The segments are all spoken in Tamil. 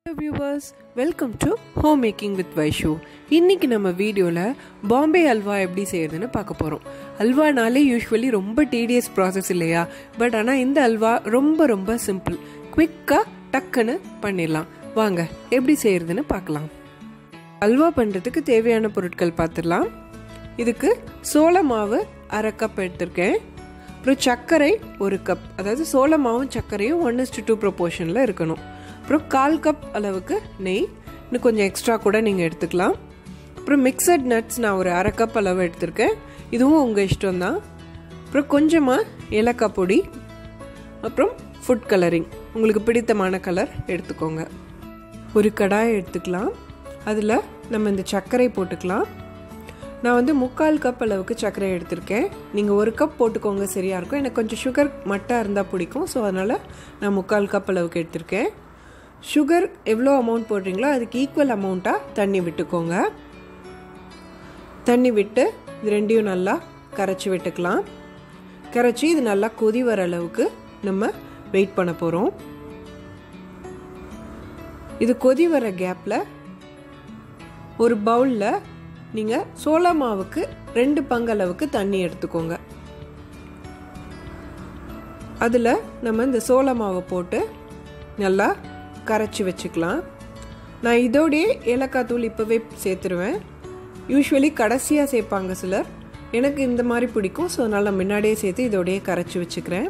hello viewers welcome to home making with Vaishu இன்னைக்கு நம்ம வீடியோவில் பாம்பே அல்வா எப்படி செய்யறதுன்னு பார்க்க போகிறோம் அல்வானாலே யூஸ்வலி ரொம்ப டீடியஸ் ப்ராசஸ் இல்லையா பட் ஆனால் இந்த அல்வா ரொம்ப ரொம்ப சிம்பிள் குவிக்காக டக்குன்னு பண்ணிடலாம் வாங்க எப்படி செய்யறதுன்னு பார்க்கலாம் அல்வா பண்ணுறதுக்கு தேவையான பொருட்கள் பார்த்துடலாம் இதுக்கு சோள மாவு அரை கப் எடுத்திருக்கேன் அப்புறம் சர்க்கரை ஒரு கப் அதாவது சோள மாவும் சர்க்கரையும் ஒன் இஸ்டு டூ ப்ரொபோர்ஷனில் இருக்கணும் அப்புறம் கால் கப் அளவுக்கு நெய் இன்னும் கொஞ்சம் எக்ஸ்ட்ரா கூட நீங்கள் எடுத்துக்கலாம் அப்புறம் மிக்சட் நட்ஸ் நான் ஒரு அரை கப் அளவு எடுத்திருக்கேன் இதுவும் உங்கள் இஷ்டம்தான் அப்புறம் கொஞ்சமாக ஏலக்காய் பொடி அப்புறம் ஃபுட் கலரிங் உங்களுக்கு பிடித்தமான கலர் எடுத்துக்கோங்க ஒரு கடாயை எடுத்துக்கலாம் அதில் நம்ம இந்த சர்க்கரை போட்டுக்கலாம் நான் வந்து முக்கால் கப் அளவுக்கு சர்க்கரை எடுத்திருக்கேன் நீங்கள் ஒரு கப் போட்டுக்கோங்க சரியாக இருக்கும் எனக்கு கொஞ்சம் சுகர் மட்டாக இருந்தால் பிடிக்கும் ஸோ அதனால் நான் முக்கால் கப் அளவுக்கு எடுத்திருக்கேன் சுகர் எவ்வளோ அமௌண்ட் போடுறீங்களோ அதுக்கு ஈக்குவல் அமௌண்ட்டாக தண்ணி விட்டுக்கோங்க தண்ணி விட்டு இது ரெண்டையும் நல்லா கரைச்சி விட்டுக்கலாம் கரைச்சி இது நல்லா கொதி வர அளவுக்கு நம்ம வெயிட் பண்ண போகிறோம் இது கொதி வர கேப்பில் ஒரு பவுலில் நீங்கள் சோள மாவுக்கு ரெண்டு பங்களவுக்கு தண்ணி எடுத்துக்கோங்க அதில் நம்ம இந்த சோள மாவை போட்டு நல்லா கரைச்சி வச்சுக்கலாம் நான் இதோடையே ஏலக்காய் தூள் இப்போவே சேர்த்துருவேன் யூஸ்வலி கடைசியாக சேர்ப்பாங்க சிலர் எனக்கு இந்த மாதிரி பிடிக்கும் ஸோ அதனால் நான் முன்னாடியே சேர்த்து இதோடையே கரைச்சி வச்சுக்கிறேன்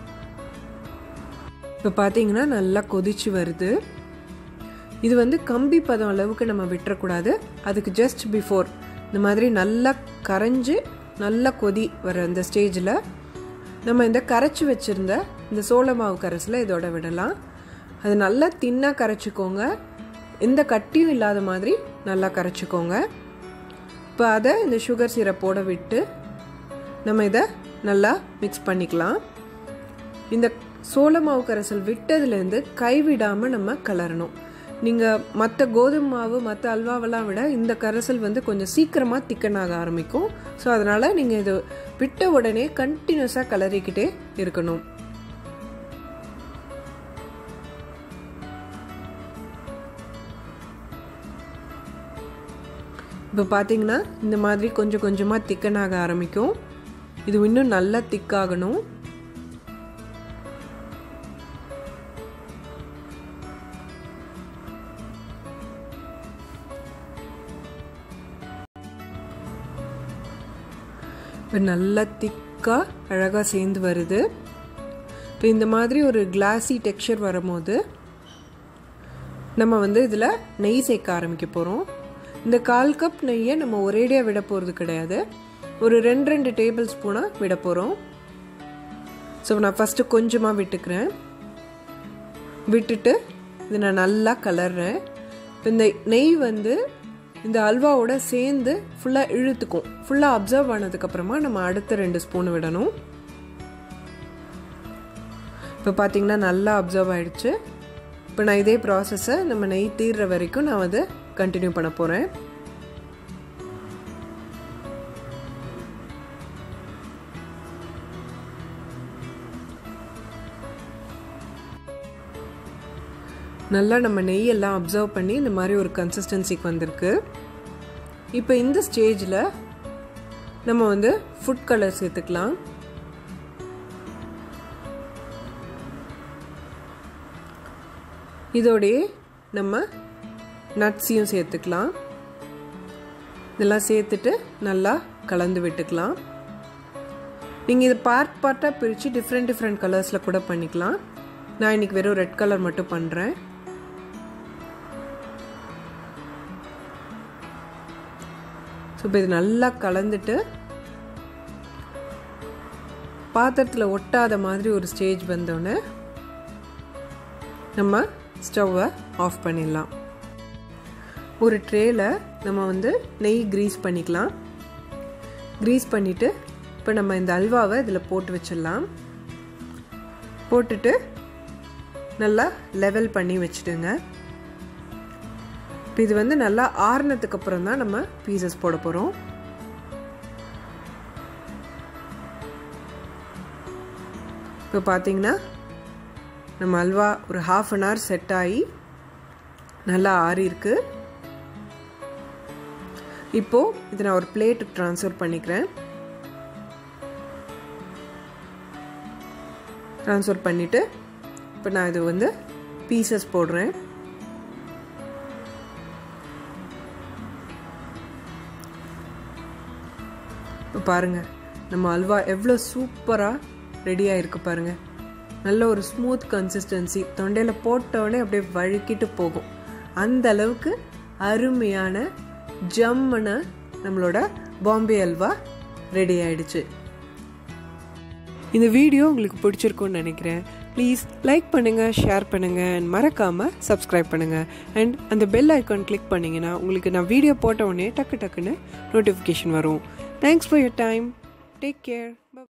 இப்போ பார்த்தீங்கன்னா நல்லா கொதிச்சு வருது இது வந்து கம்பி பதம் அளவுக்கு நம்ம விட்டுறக்கூடாது அதுக்கு ஜஸ்ட் பிஃபோர் இந்த மாதிரி நல்லா கரைஞ்சி நல்லா கொதி வர அந்த ஸ்டேஜில் நம்ம இந்த கரைச்சி வச்சுருந்த இந்த சோள மாவு கரைசலை இதோட விடலாம் அது நல்லா தின்னாக கரைச்சிக்கோங்க எந்த கட்டியும் இல்லாத மாதிரி நல்லா கரைச்சிக்கோங்க இப்போ அதை இந்த சுகர் சிரப்போட விட்டு நம்ம இதை நல்லா மிக்ஸ் பண்ணிக்கலாம் இந்த சோள மாவு கரைசல் விட்டதுலேருந்து கைவிடாமல் நம்ம கலரணும் நீங்கள் மற்ற கோதுமை மாவு மற்ற அல்வாவெல்லாம் விட இந்த கரைசல் வந்து கொஞ்சம் சீக்கிரமாக திக்கனாக ஆரம்பிக்கும் ஸோ அதனால் நீங்கள் இது விட்ட உடனே கண்டினியூஸாக கலரிக்கிட்டே இருக்கணும் இப்போ பார்த்தீங்கன்னா இந்த மாதிரி கொஞ்சம் கொஞ்சமாக திக்கனாக ஆரம்பிக்கும் இது இன்னும் நல்லா திக்காகணும் இப்போ நல்லா திக்காக அழகாக சேர்ந்து வருது இப்போ இந்த மாதிரி ஒரு கிளாஸி டெக்ஸ்சர் வரும்போது நம்ம வந்து இதில் நெய் சேர்க்க ஆரம்பிக்க போகிறோம் இந்த கால் கப் நெய்யை நம்ம ஒரேடியாக விட போகிறது கிடையாது ஒரு ரெண்டு ரெண்டு டேபிள் ஸ்பூனாக விட போகிறோம் ஸோ நான் ஃபஸ்ட்டு கொஞ்சமாக விட்டுக்கிறேன் விட்டுட்டு இதை நான் நல்லா கலர்றேன் இப்போ இந்த நெய் வந்து இந்த அல்வாவோட சேர்ந்து ஃபுல்லாக இழுத்துக்கும் ஃபுல்லாக அப்சர்வ் ஆனதுக்கப்புறமா நம்ம அடுத்த ரெண்டு ஸ்பூன் விடணும் இப்போ பார்த்தீங்கன்னா நல்லா அப்சர்வ் ஆயிடுச்சு இப்போ நான் இதே ப்ராசஸை நம்ம நெய் தீர்ற வரைக்கும் நான் வந்து கண்டினியூ பண்ண போகிறேன் நல்லா நம்ம நெய்யெல்லாம் அப்சர்வ் பண்ணி இந்த மாதிரி ஒரு கன்சிஸ்டன்சிக்கு வந்திருக்கு இப்போ இந்த ஸ்டேஜில் நம்ம வந்து ஃபுட் கலர் சேர்த்துக்கலாம் இதோடைய நம்ம நட்ஸையும் சேர்த்துக்கலாம் இதெல்லாம் சேர்த்துட்டு நல்லா கலந்து விட்டுக்கலாம் நீங்கள் இது பார்ட் பார்ட்டாக பிரித்து டிஃப்ரெண்ட் டிஃப்ரெண்ட் கலர்ஸில் கூட பண்ணிக்கலாம் நான் இன்றைக்கி வெறும் ரெட் கலர் மட்டும் பண்ணுறேன் ஸோ இப்போ இது நல்லா கலந்துட்டு பாத்திரத்தில் ஒட்டாத மாதிரி ஒரு ஸ்டேஜ் வந்தோடனே நம்ம ஸ்டவ்வை ஆஃப் பண்ணிடலாம் ஒரு ட்ரேயில் நம்ம வந்து நெய் க்ரீஸ் பண்ணிக்கலாம் க்ரீஸ் பண்ணிவிட்டு இப்போ நம்ம இந்த அல்வாவை இதில் போட்டு வச்சிடலாம் போட்டுட்டு நல்லா லெவல் பண்ணி வச்சுடுங்க இப்போ இது வந்து நல்லா ஆறுனதுக்கு அப்புறம் தான் நம்ம பீசஸ் போட போகிறோம் இப்போ பார்த்தீங்கன்னா நம்ம அல்வா ஒரு ஹாஃப் அன் ஹவர் செட் ஆகி நல்லா ஆறி இருக்கு இப்போது இதை நான் ஒரு பிளேட்டுக்கு ட்ரான்ஸ்ஃபர் பண்ணிக்கிறேன் ட்ரான்ஸ்ஃபர் பண்ணிவிட்டு இப்போ நான் இது வந்து பீசஸ் போடுறேன் இப்போ பாருங்கள் நம்ம அல்வா எவ்வளோ சூப்பராக ரெடியாக இருக்கு பாருங்கள் நல்ல ஒரு ஸ்மூத் கன்சிஸ்டன்சி தொண்டையில் போட்டோடனே அப்படியே வழுக்கிட்டு போகும் அந்த அளவுக்கு அருமையான ஜம்முன நம்மளோட பாம்பே அல்வா ரெடி ஆயிடுச்சு இந்த வீடியோ உங்களுக்கு பிடிச்சிருக்கும்னு நினைக்கிறேன் ப்ளீஸ் லைக் பண்ணுங்கள் ஷேர் பண்ணுங்கள் அண்ட் மறக்காமல் சப்ஸ்கிரைப் பண்ணுங்கள் அண்ட் அந்த பெல் ஐக்கான் கிளிக் பண்ணிங்கன்னா உங்களுக்கு நான் வீடியோ போட்ட உடனே டக்கு டக்குன்னு நோட்டிஃபிகேஷன் வரும் thanks for your time take care